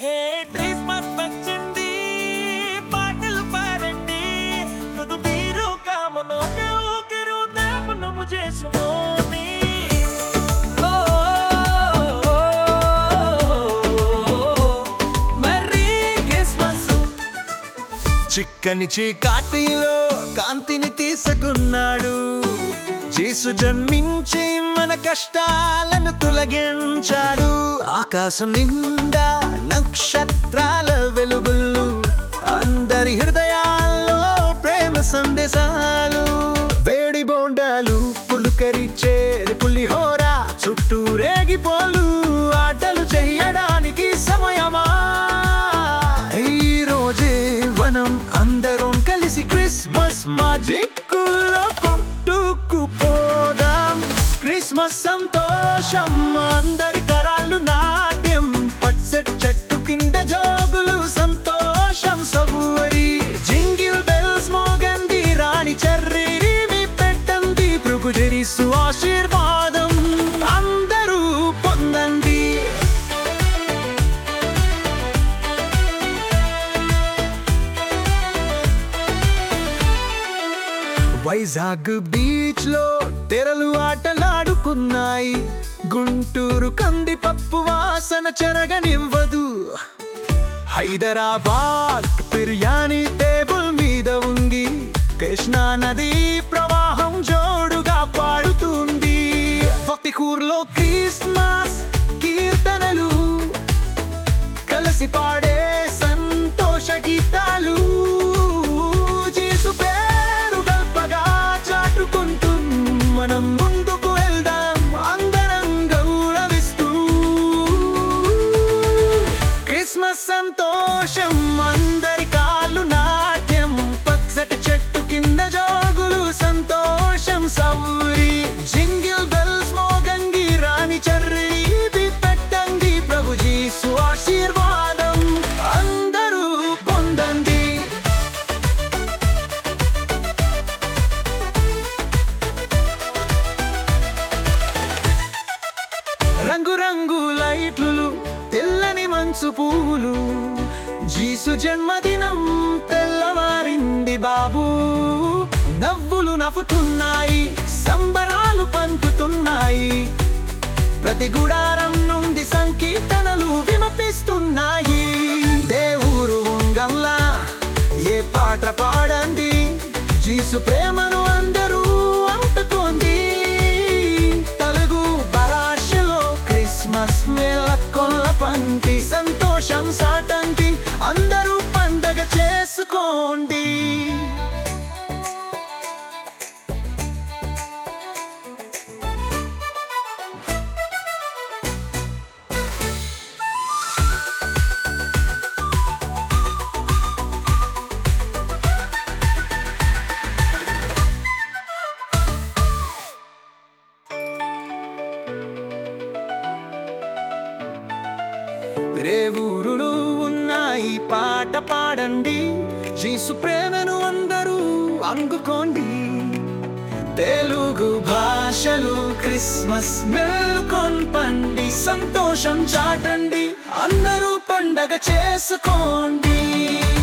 హే Christmas వచ్చింది పాటలు పాడండి తుదు మీరు కామను ఊకిరు దాపనము చేసుకొని మరీ క్రిస్మస్ చిక్కని చీకాటిలో కాంతిని తీసుకున్నాడు చేసు జన్మించి మన కష్టాలను తొలగించాడు ఆకాశం నిండా నక్షత్రాల వెలుగులు అందరి హృదయాల్లో ప్రేమ సందేశాలు వేడి బోండాలు పులుకరిచ్చే పులిహోర చుట్టూ రేగిపోలు ఆటలు చేయడానికి సమయమా ఈ రోజే మనం అందరం కలిసి క్రిస్మస్ మాజిక్కులో కొట్టుకుపోదాం క్రిస్మస్ సంతోషం అందరి తరాలు నాట్యం పచ్చటి చెట్టు కింద జోగులు సంతోషం సబువరి జింగిల్ బెల్స్ మోగంది రాణి చర్రి మీ పెట్టండి ప్రభు జరిసు ఆశీర్వాదం అందరూ పొందండి వైజాగ్ బీచ్ లో తెరలు ఆటలాడుకున్నాయి గుంటూరు కందిపప్పు వాసన చెరగనివ్వదు హైదరాబాద్ బిర్యానీ టేబుల్ మీద ఉంగి కృష్ణా నది ప్రవాహం జోడుగా పాడుతుంది ఫతికూర్లో క్రిస్మస్ కీర్తనలు కలిసి పాడే సంతోష గీతాలు చేసు పేరు గల్పగా చాటుకుంటూ మనం ముందుకు వెళ్దాం అందరం గౌరవిస్తూ క్రిస్మస్ సంతోషం అందరి కాళ్ళు నాట్యం పచ్చటి చెట్టు కింద జోగులు సంతోషం సౌరి జింగిల్ బెల్స్ మోగంగి రాణి చర్రి ఇది పెట్టండి ప్రభుజీ ఆశీర్వాదం అందరూ పొందండి రంగు రంగు లైట్లు తెల్లని మంచు పువ్వులు జీసు జన్మదినం తెల్లవారింది బాబు నవ్వులు నవ్వుతున్నాయి సంబరాలు పంపుతున్నాయి ప్రతి గుడారం నుండి సంకీర్తనలు విమపిస్తున్నాయి దేవురు ఉంగంలా ఏ పాట పాడండి జీసు ప్రేమను అందరూ అంటుకోండి తెలుగు భాషలో క్రిస్మస్ మేళ కొల్ల పంటి సంతోషం సాటండి అందరూ పండగ చేసుకోండి రేవూరులు ఉన్నాయి పాట పాడండి జీసు ప్రేమను అందరూ అందుకోండి తెలుగు భాషలు క్రిస్మస్ మేల్కొల్పండి సంతోషం చాటండి అందరూ పండగ చేసుకోండి